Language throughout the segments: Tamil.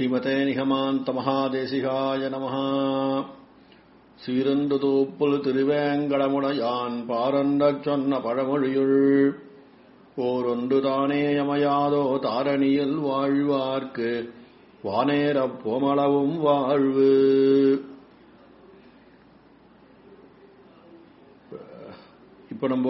ஸ்ரீமதே நிகமாந்த மகாதேசிகாய நம சீரந்து தூப்புல் திருவேங்கடமுடையான் பாரண்டச் சொன்ன பழமொழியுள் ஓரொன்று தானேயமையாதோ தாரணியில் வாழ்வார்க்கு வானேரப் போமளவும் வாழ்வு இப்ப நம்ம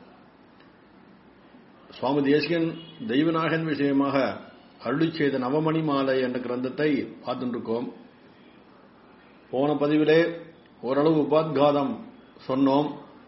சுவாமி தேசிகன் தெய்வநாயகன் விஷயமாக அருளி செய்த நவமணி மாலை என்ற கிரந்தத்தை பார்த்துட்டு இருக்கோம் போன பதிவிலே ஓரளவு உபாத்காதம் சொன்னோம்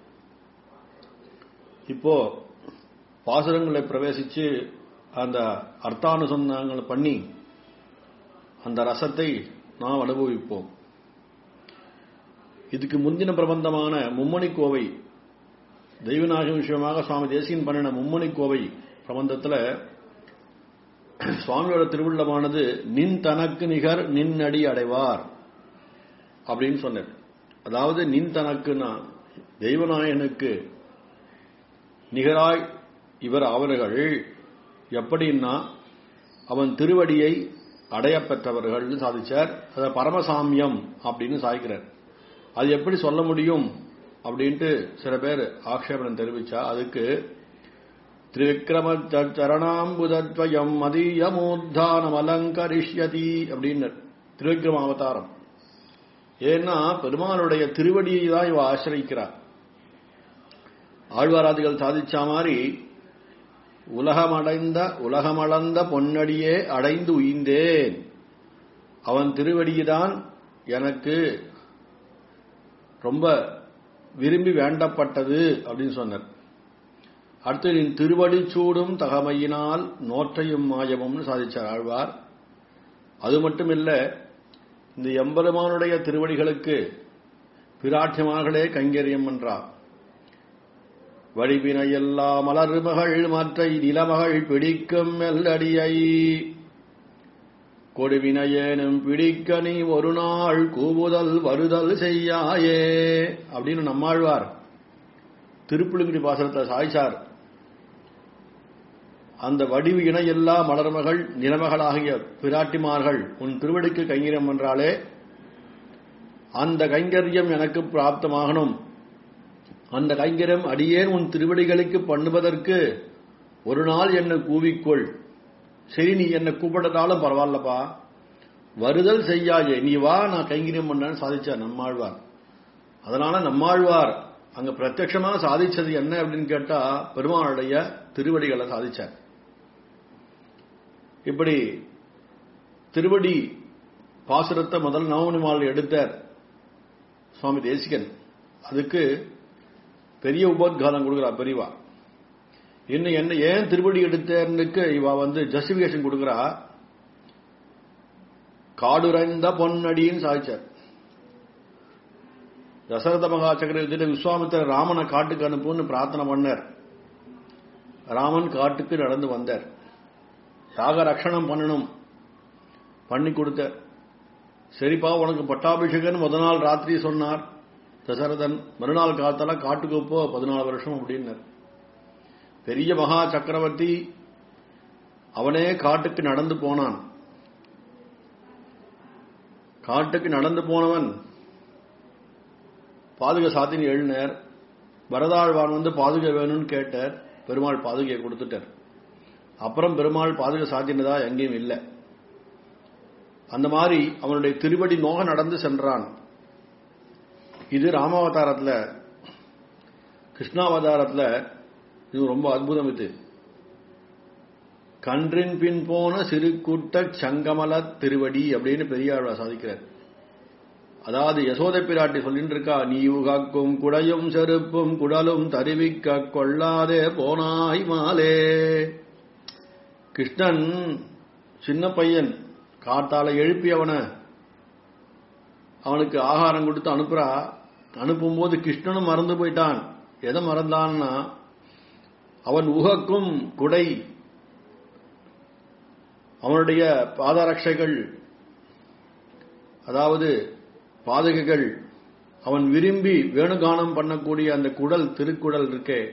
இப்போ பாசுரங்களை பிரவேசிச்சு அந்த அர்த்தானுசந்தானங்களை பண்ணி அந்த ரசத்தை நாம் அனுபவிப்போம் இதுக்கு முந்தின பிரபந்தமான மும்மணி கோவை தெய்வநாயக விஷயமாக சுவாமி தேசியன் பண்ணின மும்மணி கோவை பிரபந்தத்தில் சுவாமியோட திருவுள்ளமானது நின் தனக்கு நிகர் நின் அடி அடைவார் அப்படின்னு சொன்னார் அதாவது நின் தனக்குன்னா தெய்வநாயகனுக்கு நிகராய் இவர் அவர்கள் எப்படின்னா அவன் திருவடியை அடைய பெற்றவர்கள் சாதிச்சார் அத பரமசாமியம் அப்படின்னு சாய்க்கிறார் அது எப்படி சொல்ல முடியும் அப்படின்ட்டு சில பேர் ஆக்ஷேபனம் தெரிவிச்சா அதுக்கு திரிவிக்ரம சரணாம்புதத்வயம் மதியமூர்தானம் அலங்கரிஷ்யதி அப்படின்னு திருவிக்ரம அவதாரம் ஏன்னா பெருமானுடைய திருவடியை தான் இவ ஆசிரிக்கிறார் ஆழ்வாராதிகள் சாதிச்ச மாதிரி உலகமடைந்த உலகமளந்த பொன்னடியே அடைந்து உயிந்தேன் அவன் திருவடிதான் எனக்கு ரொம்ப விரும்பி வேண்டப்பட்டது அப்படின்னு சொன்னார் அடுத்து நீ திருவடி சூடும் தகமையினால் நோற்றையும் மாயமும்னு சாதிச்சார் ஆழ்வார் அது மட்டுமில்ல இந்த எம்பெருமானுடைய திருவடிகளுக்கு பிராட்சியமார்களே கைங்கரியம் என்றார் வழிபினையெல்லா மலர்மகள் மற்ற நிலமகள் பிடிக்கும் மெல்லடியை கொடுவினையேனும் பிடிக்க நீ ஒரு நாள் கூவுதல் வருதல் செய்யாயே அப்படின்னு நம்மாழ்வார் திருப்புளுங்குடி பாசனத்தை சாய்ச்சார் அந்த வடிவு இணையெல்லா மலர்மகள் நிலமகளாகிய பிராட்டிமார்கள் உன் திருவடிக்கு கைங்கரியம் என்றாலே அந்த கைங்கரியம் எனக்கு பிராப்தமாகணும் அந்த கைங்கரியம் அடியேன் உன் திருவடிகளுக்கு பண்ணுவதற்கு ஒரு நாள் என்னை கூவிக்கொள் சரி நீ என்னை கூப்பிட்டதாலும் பரவாயில்லப்பா வருதல் செய்யாயே நீ வா நான் கைங்கரியம் பண்ணேன்னு சாதிச்சார் நம்மாழ்வார் அதனால நம்மாழ்வார் அங்க பிரத்யட்சமா சாதிச்சது என்ன அப்படின்னு கேட்டா பெருமானுடைய திருவடிகளை சாதிச்சார் இப்படி திருவடி பாசுரத்தை முதல் நவமணி மாலை எடுத்தார் சுவாமி தேசிகன் அதுக்கு பெரிய உபோத்காதம் கொடுக்குறா பெரியவா இன்னும் என்ன ஏன் திருவடி எடுத்தேன்னுக்கு இவ வந்து ஜஸ்டிபிகேஷன் கொடுக்குறா காடுரைந்த பொன்னடின்னு சாதிச்சார் தசரத மகா சக்கரவர்த்திட்ட விஸ்வாமித்திர ராமனை காட்டுக்கு அனுப்புன்னு பிரார்த்தனை பண்ணார் ராமன் காட்டுக்கு நடந்து வந்தார் யாக ரட்சணம் பண்ணணும் பண்ணி கொடுத்த சரிப்பா உனக்கு பட்டாபிஷேகன் முத நாள் ராத்திரி சொன்னார் தசரதன் மறுநாள் காத்தால காட்டுக்கு போ பதினாலு வருஷம் அப்படின்னார் பெரிய மகா சக்கரவர்த்தி அவனே காட்டுக்கு நடந்து போனான் காட்டுக்கு நடந்து போனவன் பாதுகை சாத்தின் எழுந்தார் வரதாழ்வான் வந்து பாதுகை வேணும்னு கேட்டார் பெருமாள் பாதுகையை கொடுத்துட்டார் அப்புறம் பெருமாள் பாதுகை சாத்தினதா எங்கேயும் இல்லை அந்த மாதிரி அவனுடைய திருவடி நோக நடந்து சென்றான் இது ராமாவதாரத்தில் கிருஷ்ணாவதாரத்தில் இது ரொம்ப அற்புதம் இது கன்றின் பின் போன சிறு கூட்ட சங்கமல திருவடி அப்படின்னு பெரியாழ்வா சாதிக்கிறார் அதாவது யசோத பிராட்டி சொல்லிட்டு இருக்கா நீ உகாக்கும் குடையும் செருப்பும் குடலும் தருவிக்க கொள்ளாதே போனாய் மாலே கிருஷ்ணன் சின்ன பையன் காத்தால எழுப்பி அவனை அவனுக்கு ஆகாரம் கொடுத்து அனுப்புறா அனுப்பும்போது கிருஷ்ணனும் மறந்து போயிட்டான் எதை மறந்தான்னா அவன் உகக்கும் குடை அவனுடைய பாதரட்சைகள் அதாவது பாதகைகள் அவன் விரும்பி வேணுகானம் பண்ணக்கூடிய அந்த குடல் திருக்குடல் இருக்கே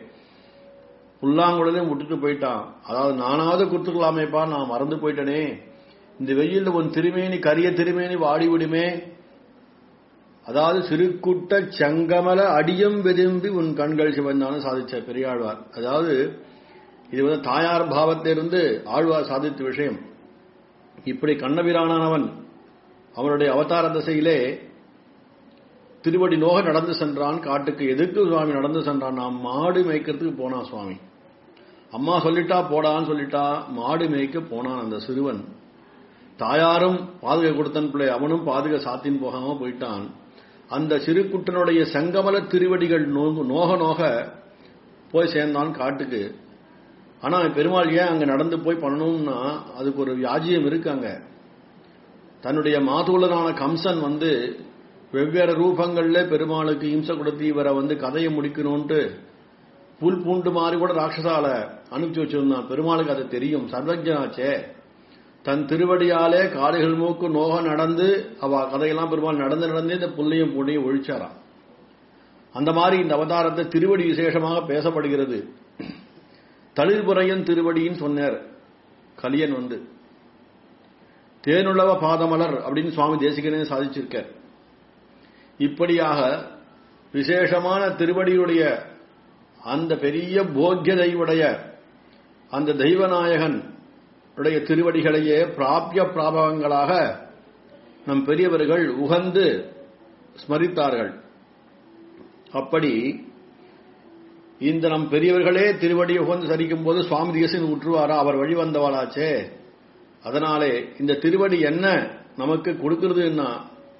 புல்லாங்குழலையும் விட்டுட்டு போயிட்டான் அதாவது நானாவது கொடுத்துக்கலாமேப்பா நான் மறந்து போயிட்டனே இந்த வெயில்ல உன் திருமேனி கரிய திருமேனி வாடி விடுமே அதாவது சிறுக்குட்ட செங்கமல அடியும் விரும்பி உன் கண்கள் சிவந்தான சாதிச்ச பெரியாழ்வார் அதாவது இது வந்து தாயார் பாவத்திலிருந்து ஆழ்வார் சாதித்த விஷயம் இப்படி கண்ணபிரானவன் அவனுடைய அவதார திசையிலே திருவடி நோக நடந்து சென்றான் காட்டுக்கு எதிர்த்து சுவாமி நடந்து சென்றான் நாம் மாடு மேய்க்கிறதுக்கு போனான் சுவாமி அம்மா சொல்லிட்டா போடான்னு சொல்லிட்டா மாடு மேய்க்க போனான் அந்த சிறுவன் தாயாரும் பாதுகை கொடுத்தன் பிள்ளை அவனும் பாதுகை சாத்தின் போகாம போயிட்டான் அந்த சிறுகுட்டனுடைய செங்கமல திருவடிகள் நோக நோக போய் சேர்ந்தான் காட்டுக்கு ஆனா பெருமாள் ஏன் அங்க நடந்து போய் பண்ணணும்னா அதுக்கு ஒரு வியாஜியம் இருக்கு அங்க தன்னுடைய மாதூளனான கம்சன் வந்து வெவ்வேறு ரூபங்கள்ல பெருமாளுக்கு இம்சை கொடுத்து இவரை வந்து கதையை முடிக்கணும்ட்டு புல் பூண்டு மாதிரி கூட ராட்சசால அனுப்பிச்சு வச்சிருந்தான் பெருமாளுக்கு அது தெரியும் சர்வஜனாச்சே தன் திருவடியாலே காடுகள் மூக்கு நோக நடந்து அவ கதையெல்லாம் பெருமாள் நடந்து நடந்து இந்த புல்லையும் பூண்டையும் ஒழிச்சாராம் அந்த மாதிரி இந்த அவதாரத்தை திருவடி விசேஷமாக பேசப்படுகிறது தளிர்புறையன் திருவடின்னு சொன்னார் கலியன் வந்து தேனுள்ளவ பாதமலர் அப்படின்னு சுவாமி தேசிகனே சாதிச்சிருக்கார் இப்படியாக விசேஷமான திருவடியுடைய அந்த பெரிய போக்கியதையுடைய அந்த தெய்வநாயகன் உடைய திருவடிகளையே பிராபிய பிராபகங்களாக நம் பெரியவர்கள் உகந்து ஸ்மரித்தார்கள் அப்படி இந்த நம் பெரியவர்களே திருவடி உகந்து சரிக்கும் போது சுவாமி தேசின் உற்றுவாரா அவர் வழி வந்தவாளாச்சே அதனாலே இந்த திருவடி என்ன நமக்கு கொடுக்கிறதுன்னா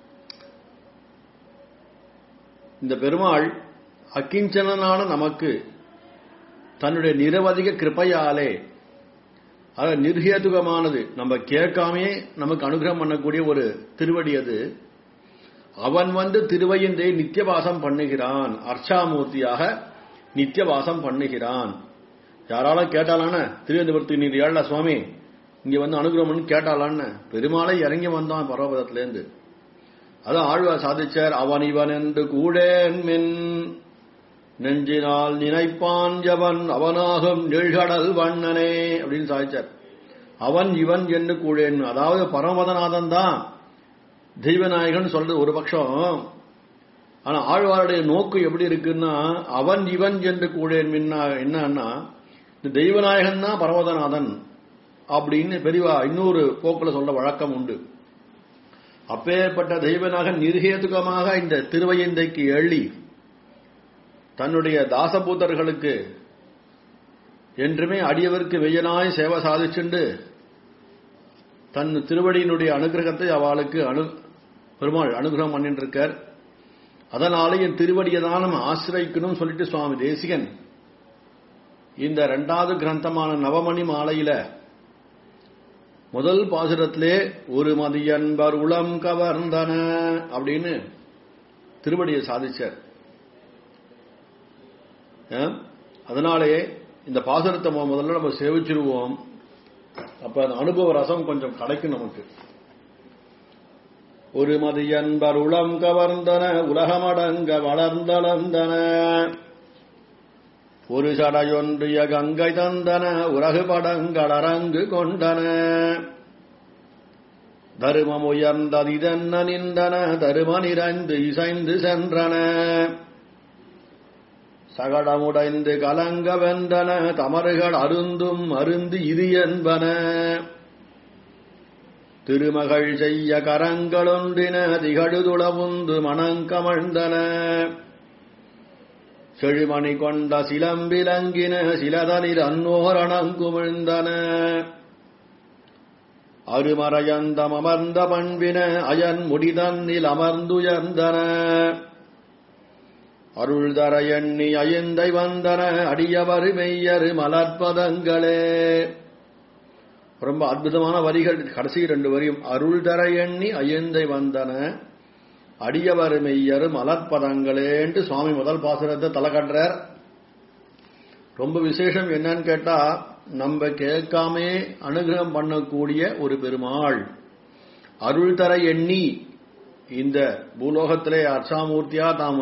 இந்த பெருமாள் அக்கிஞ்சனான நமக்கு தன்னுடைய நிரவதிக கிருப்பையாலே அது நிர்ஹேதுகமானது நம்ம கேட்காமே நமக்கு அனுகிரகம் பண்ணக்கூடிய ஒரு திருவடி அது அவன் வந்து திருவையந்தை நித்தியவாசம் பண்ணுகிறான் அர்ச்சாமூர்த்தியாக நித்தியவாசம் பண்ணுகிறான் யாராலும் கேட்டாலான திருவனந்தபுரத்துக்கு நீர் ஏழ சுவாமி இங்க வந்து அனுகிரகம் கேட்டாலான்னு பெருமாளை இறங்கி வந்தான் பரவதத்திலேருந்து அதான் ஆழ்வார் சாதிச்சார் அவன் இவன் என்று கூடேன் மின் நெஞ்சினால் நினைப்பான் ஜவன் அவனாகும் நிழ்கடல் வண்ணனே அப்படின்னு சாதிச்சார் அவன் இவன் என்று கூடேன் அதாவது பரமபதநாதன் தான் தெய்வநாயகன் சொல்றது ஒரு பட்சம் ஆனா ஆழ்வாருடைய நோக்கு எப்படி இருக்குன்னா அவன் இவன் என்று கூடேன் மின்னா என்னன்னா இந்த தெய்வநாயகன் தான் பரமதநாதன் அப்படின்னு பெரியவா இன்னொரு போக்குல சொல்ல வழக்கம் உண்டு அப்பேற்பட்ட தெய்வநாயகன் நிர்ஹேதுகமாக இந்த திருவையந்தைக்கு எள்ளி தன்னுடைய தாசபூதர்களுக்கு என்றுமே அடியவருக்கு வெய்யனாய் சேவை சாதிச்சுண்டு தன் திருவடியினுடைய அனுகிரகத்தை அவளுக்கு அனு பெருமாள் அனுகிரகம் பண்ணிட்டு இருக்கார் அதனால என் திருவடியை தான் நம்ம ஆசிரியக்கணும் சொல்லிட்டு சுவாமி தேசிகன் இந்த இரண்டாவது கிரந்தமான நவமணி மாலையில முதல் பாசுரத்திலே ஒரு மதியன்பர் உளம் கவர்ந்தன அப்படின்னு திருவடியை சாதிச்சார் அதனாலே இந்த பாசுரத்தை முதல்ல நம்ம சேவிச்சிருவோம் அப்ப அந்த அனுபவ ரசம் கொஞ்சம் கிடைக்கும் நமக்கு ஒரு மதியன்பர் உளம் கவர்ந்தன உலகமடங்க வளர்ந்தளந்தன ஒரு சடையொன்றிய கங்கை தந்தன உலகு படங்களரங்கு கொண்டன தருமம் உயர்ந்ததிதென்ன நின்றன தரும நிறைந்து இசைந்து சென்றன சகடமுடைந்து கலங்க வென்றன தமறுகள் அருந்தும் அருந்து இது என்பன திருமகள் செய்ய கரங்களொன்றின திகழுதுளவுந்து மணங்கமழ்ந்தன செழுமணி கொண்ட சிலம்பிலங்கின சிலதனில் அன்னோரணங்குமிழ்ந்தன அருமறையந்தம் அமர்ந்த பண்பின அயன் முடிதன்னில் அமர்ந்துயர்ந்தன அருள் தர எண்ணி அயந்தை வந்தன அடியவர் மெய்யரு மலர்பதங்களே ரொம்ப அற்புதமான வரிகள் கடைசி ரெண்டு வரியும் அருள் தர எண்ணி அயந்தை வந்தன அடியவர் மெய்யரு மலர்பதங்களேன்ட்டு சுவாமி முதல் பாசுரத்தை தலை கட்டுறார் ரொம்ப விசேஷம் என்னன்னு கேட்டா நம்ம கேட்காமே அனுகிரகம் பண்ணக்கூடிய ஒரு பெருமாள் அருள் தர எண்ணி இந்த பூலோகத்திலே அர்ச்சாமூர்த்தியா தாம்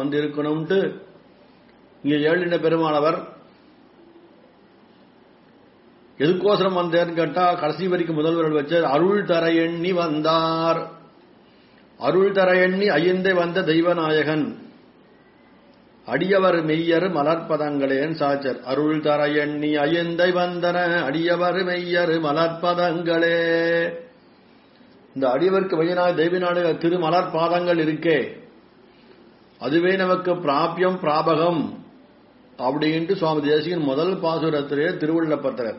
எதுக்கோசரம் வந்தேன்னு கேட்டா கடைசி வரைக்கும் முதல்வர் வச்ச அருள் தர எண்ணி வந்தார் அருள் தர எண்ணி ஐயந்தை வந்த தெய்வநாயகன் அடியவர் மெய்யர் மலர்ப்பதங்களேன் சாச்சர் அருள் தர எண்ணி ஐயந்தை வந்தன அடியவர் மெய்யர் மலர்ப்பதங்களே இந்த அடியவருக்கு மையனாய் தெய்வநாடு திரு மலர் பாதங்கள் இருக்கே அதுவே நமக்கு பிராபியம் பிராபகம் அப்படின்ட்டு சுவாமி தேசிகன் முதல் பாசுரத்திலே திருவுள்ளப்பட்டர்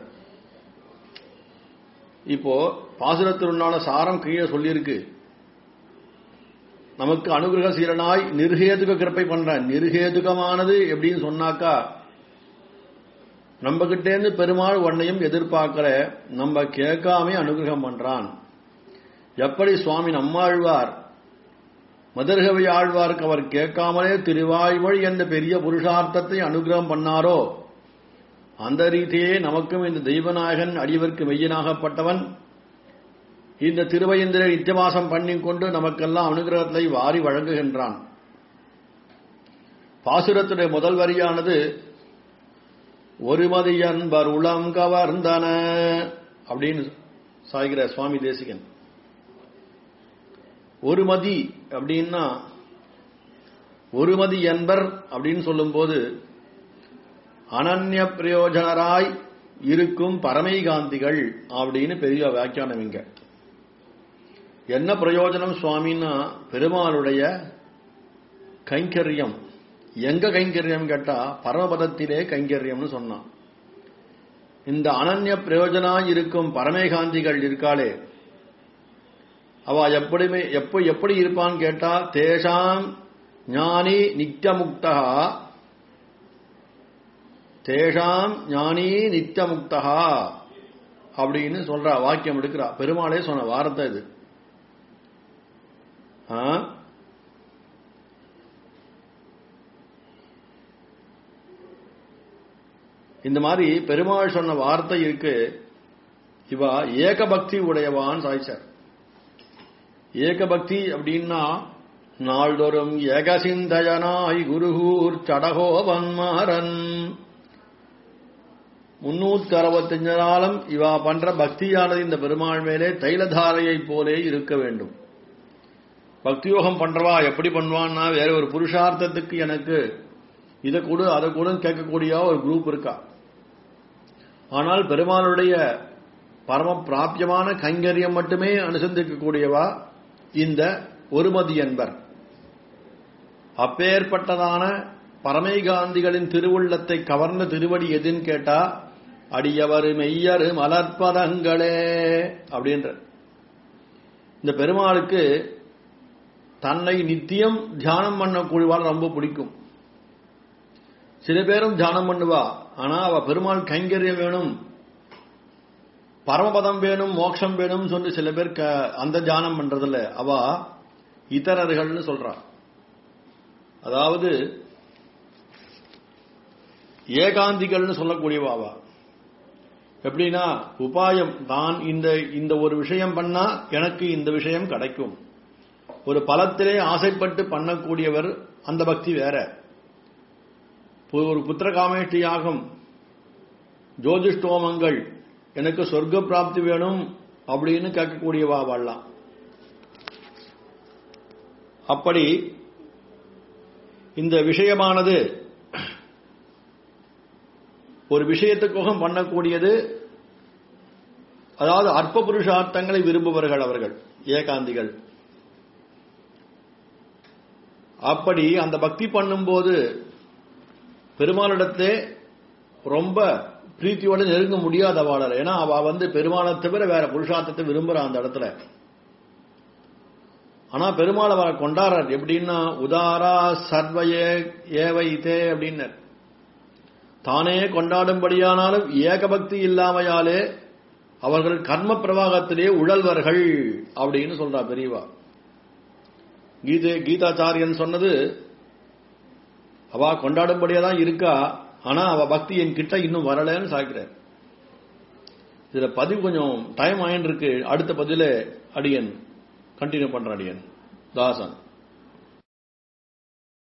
இப்போ பாசுரத்தினுண்டான சாரம் கீழே சொல்லியிருக்கு நமக்கு அனுகிரக சீரனாய் நிர்ஹேதுக கிருப்பை பண்ற நிர்ஹேதுகமானது எப்படின்னு சொன்னாக்கா நம்ம கிட்டேருந்து பெருமாள் ஒன்னையும் எதிர்பார்க்கற நம்ம கேட்காம அனுகிரகம் பண்றான் எப்படி சுவாமி நம்மாழ்வார் மதர்கவி ஆழ்வாருக்கு அவர் கேட்காமலே திருவாய்மொழி என்ற பெரிய புருஷார்த்தத்தை அனுகிரகம் பண்ணாரோ அந்த ரீதியே நமக்கும் இந்த தெய்வநாயகன் அடியவர்க்கு மெய்யனாகப்பட்டவன் இந்த திருவையந்திர நித்தியவாசம் பண்ணிக்கொண்டு நமக்கெல்லாம் அனுகிரகத்தை வாரி வழங்குகின்றான் பாசுரத்துடைய முதல் வரியானது ஒருமதி அன்பர் உளம் கவர்ந்தன அப்படின்னு சாய்கிற சுவாமி தேசிகன் ஒருமதி அப்படின்னா ஒருமதி என்பர் அப்படின்னு சொல்லும்போது அனன்ய பிரயோஜனராய் இருக்கும் பரமைகாந்திகள் அப்படின்னு பெரிய வியாக்கியானம் இங்க என்ன பிரயோஜனம் சுவாமின்னா பெருமாளுடைய கைங்கரியம் எங்க கைங்கரியம் கேட்டா பரமபதத்திலே கைங்கரியம்னு சொன்னான் இந்த அனன்ய பிரயோஜனாய் இருக்கும் பரமேகாந்திகள் இருக்காளே அவ எப்படிமே எப்ப எப்படி இருப்பான்னு கேட்டா தேஷாம் ஞானி நித்தியமுக்தா தேஷாம் ஞானி நித்தியமுக்தா அப்படின்னு சொல்றா வாக்கியம் எடுக்கிறா பெருமாளே சொன்ன வார்த்தை இது ஆ? இந்த மாதிரி பெருமாள் சொன்ன வார்த்தை இருக்கு இவா ஏகபக்தி உடையவான் சாய்ச்சார் ஏகபக்தி அப்படின்னா நாள்தோறும் ஏகசிந்தயனாய் குருகூர் சடகோபன்மாரன் முன்னூத்தி அறுபத்தஞ்சு நாளும் இவா பண்ற பக்தியானது இந்த பெருமாள் மேலே தைலதாரையைப் போலே இருக்க வேண்டும் பக்தியோகம் பண்றவா எப்படி பண்ணுவான்னா வேற ஒரு புருஷார்த்தத்துக்கு எனக்கு இதை கூட அதை கூட கேட்கக்கூடிய ஒரு குரூப் இருக்கா ஆனால் பெருமாளுடைய பரம பிராபியமான கைங்கரியம் மட்டுமே அனுசந்திக்கக்கூடியவா இந்த ஒருமதி என்பர் அப்பேற்பட்டதான பரமைகாந்திகளின் திருவுள்ளத்தை கவர்ந்த திருவடி எதுன்னு கேட்டா அடியவர் மெய்யரு மலர்ப்பதங்களே அப்படின்ற இந்த பெருமாளுக்கு தன்னை நித்தியம் தியானம் பண்ணக்கூடியவாள் ரொம்ப பிடிக்கும் சில பேரும் தியானம் பண்ணுவா ஆனா அவ பெருமாள் கைங்கரியம் வேணும் பரமபதம் வேணும் மோட்சம் வேணும் சொல்லி சில பேர் க- அந்த தியானம் பண்றதில்ல அவ இதரர்கள்னு சொல்றா அதாவது ஏகாந்திகள்னு சொல்லக்கூடியவா அவ எப்படின்னா உபாயம் நான் இந்த இந்த ஒரு விஷயம் பண்ணா எனக்கு இந்த விஷயம் கிடைக்கும் ஒரு பலத்திலே ஆசைப்பட்டு பண்ணக்கூடியவர் அந்த பக்தி வேற இப்போ ஒரு புத்திர காமேஷ்டி யாகம் ஜோதிஷ்டோமங்கள் எனக்கு சொர்க்க பிராப்தி வேணும் அப்படின்னு கேட்கக்கூடியவா வாழலாம் அப்படி இந்த விஷயமானது ஒரு விஷயத்துக்காக பண்ணக்கூடியது அதாவது அற்ப புருஷார்த்தங்களை விரும்புபவர்கள் அவர்கள் ஏகாந்திகள் அப்படி அந்த பக்தி பண்ணும்போது பெருமாளிடத்தே ரொம்ப பிரீத்தியோட நெருங்க முடியாத வாழர் ஏன்னா அவ வந்து பெருமாளை தவிர வேற புருஷார்த்தத்தை விரும்புறா அந்த இடத்துல ஆனா பெருமாள் அவரை கொண்டாடுறார் எப்படின்னா உதாரா சர்வயே ஏவைத்தே அப்படின்னர் தானே கொண்டாடும்படியானாலும் ஏகபக்தி இல்லாமையாலே அவர்கள் கர்ம பிரவாகத்திலே உழல்வர்கள் அப்படின்னு சொல்றா பெரியவா கீதை கீதாச்சாரியன் சொன்னது அவ கொண்டாடும்படியா தான் இருக்கா ஆனா அவ பக்தி என் கிட்ட இன்னும் வரலன்னு சாய்க்கிறார் இதுல பதிவு கொஞ்சம் டைம் ஆயின்னு இருக்கு அடுத்த பதில அடியன் கண்டினியூ பண்ற அடியன் தாசன்